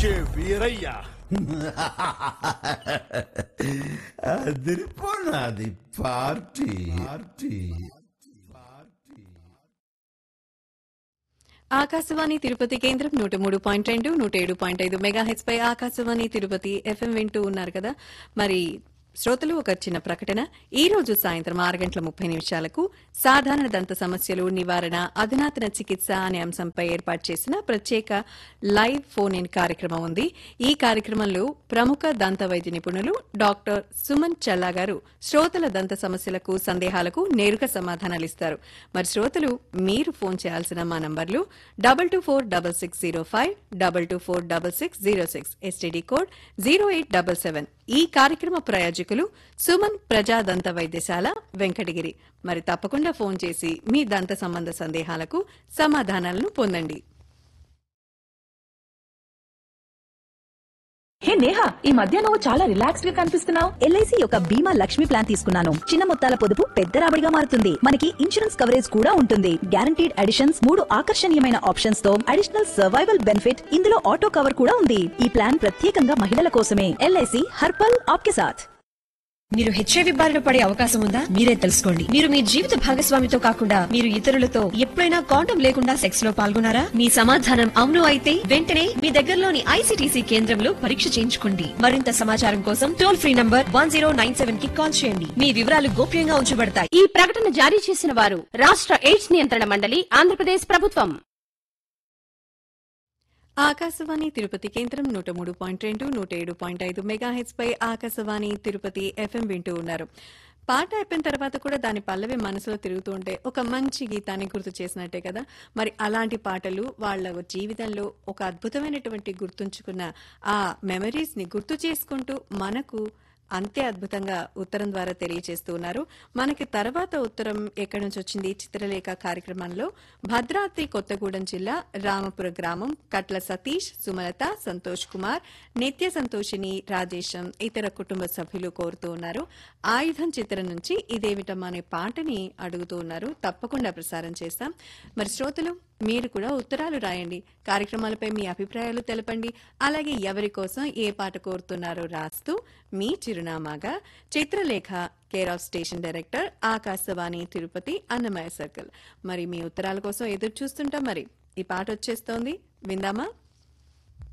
జే వీరయ్య అదిరిపోనాది party party Akashvani Tirupati కేంద్రం నూట మూడు పాయింట్ రెండు నూట ఏడు పాయింట్ ఐదు మెగా హెచ్ పై ఆకాశవాణి తిరుపతి ఎఫ్ఎం వింటూ ఉన్నారు కదా మరి శ్రోతలు ఒక చిన్న ప్రకటన ఈ రోజు సాయంత్రం ఆరు గంటల ముప్పై నిమిషాలకు సాధారణ దంత సమస్యలు నివారణ అధునాతన చికిత్స అనే అంశంపై ఏర్పాటు చేసిన ప్రత్యేక లైవ్ ఫోన్ ఇన్ కార్యక్రమం ఉంది ఈ కార్యక్రమంలో ప్రముఖ దంత వైద్య నిపుణులు డాక్టర్ సుమన్ చల్లా గారు శ్రోతల దంత సమస్యలకు సందేహాలకు నేరుగా సమాధానాలు ఇస్తారు మరి శ్రోతలు మీరు ఫోన్ చేయాల్సిన మా నంబర్లు double two four double six zero five double two four double six zero six STD code zero eight double seven ఈ కార్యక్రమ ప్రయోజకులు సుమన్ ప్రజా దంత వైద్యశాల వెంకటగిరి మరి తప్పకుండా ఫోన్ చేసి మీ దంత సంబంధ సందేహాలకు సమాధానాలను పొందండి హే నేహా ఈ మధ్య నువ్వు చాలా రిలాక్స్డ్ గా కనిపిస్తున్నావు ఎల్ఐసి యొక్క బీమా లక్ష్మి ప్లాన్ తీసుకున్నాను చిన్న మొత్తాల పొదుపు పెద్ద రాబడిగా మారుతుంది మనకి ఇన్సూరెన్స్ కవరేజ్ కూడా ఉంటుంది గ్యారంటీడ్ అడిషన్స్ మూడు ఆకర్షణీయమైన ఆప్షన్స్ తో అడిషనల్ సర్వైవల్ బెనిఫిట్ ఇందులో ఆటో కవర్ కూడా ఉంది ఈ ప్లాన్ ప్రత్యేకంగా మహిళల కోసమే ఎల్ఐసి హర్పల్ ఆప్కే సాథ్ మీరు హెచ్ఐవి బారిన పడే అవకాశం ఉందా మీరే తెలుసుకోండి మీరు మీ జీవిత భాగస్వామితో కాకుండా మీరు ఇతరులతో ఎప్పుడైనా కాండం లేకుండా సెక్స్ లో పాల్గొన్నారా మీ సమాధానం అవును అయితే వెంటనే మీ దగ్గరలోని ఐసీటీసీ కేంద్రంలో పరీక్ష చేయించుకోండి మరింత సమాచారం కోసం టోల్ ఫ్రీ నంబర్ వన్ కి కాల్ చేయండి మీ వివరాలు గోప్యంగా ఉంచబడతాయి ఈ ప్రకటన జారీ చేసిన వారు రాష్ట్ర ఎయిడ్స్ నియంత్రణ మండలి ఆంధ్రప్రదేశ్ ప్రభుత్వం ఆకాశవాణి తిరుపతి కేంద్రం నూట మూడు పాయింట్ రెండు నూట ఏడు పాయింట్ ఐదు మెగాహెచ్ పై ఆకాశవాణి తిరుపతి ఎఫ్ఎం వింటూ ఉన్నారు పాట అయిపోయిన తర్వాత కూడా దాని పల్లవి మనసులో తిరుగుతూ ఉంటే ఒక మంచి గీతాన్ని గుర్తు చేసినట్టే కదా మరి అలాంటి పాటలు వాళ్ళ జీవితంలో ఒక అద్భుతమైనటువంటి గుర్తుంచుకున్న ఆ మెమరీస్ ని గుర్తు చేసుకుంటూ మనకు అంతే అద్భుతంగా ఉత్తరం ద్వారా తెలియజేస్తూ ఉన్నారు మనకి తర్వాత ఉత్తరం ఎక్కడి నుంచి వచ్చింది చిత్రలేఖ కార్యక్రమంలో భద్రాద్రి కొత్తగూడెం జిల్లా రామపుర గ్రామం కట్ల సతీష్ సుమలత సంతోష్ కుమార్ నిత్య సంతోషిని రాజేశం ఇతర కుటుంబ సభ్యులు కోరుతూ ఉన్నారు ఆయుధం చిత్రం నుంచి ఇదేమిటమ్మా అనే పాటని అడుగుతూ ఉన్నారు తప్పకుండా ప్రసారం చేస్తాం మరి శ్రోతలు మీరు కూడా ఉత్తరాలు రాయండి కార్యక్రమాలపై మీ అభిప్రాయాలు తెలపండి అలాగే ఎవరి కోసం ఏ పాట కోరుతున్నారో రాస్తూ మీ చిరునామాగా Chitralekha care of station director Akashvani Tirupati Annamayya circle మరి మీ ఉత్తరాల కోసం ఎదురు చూస్తుంటాం మరి ఈ పాట వచ్చేస్తోంది విందామా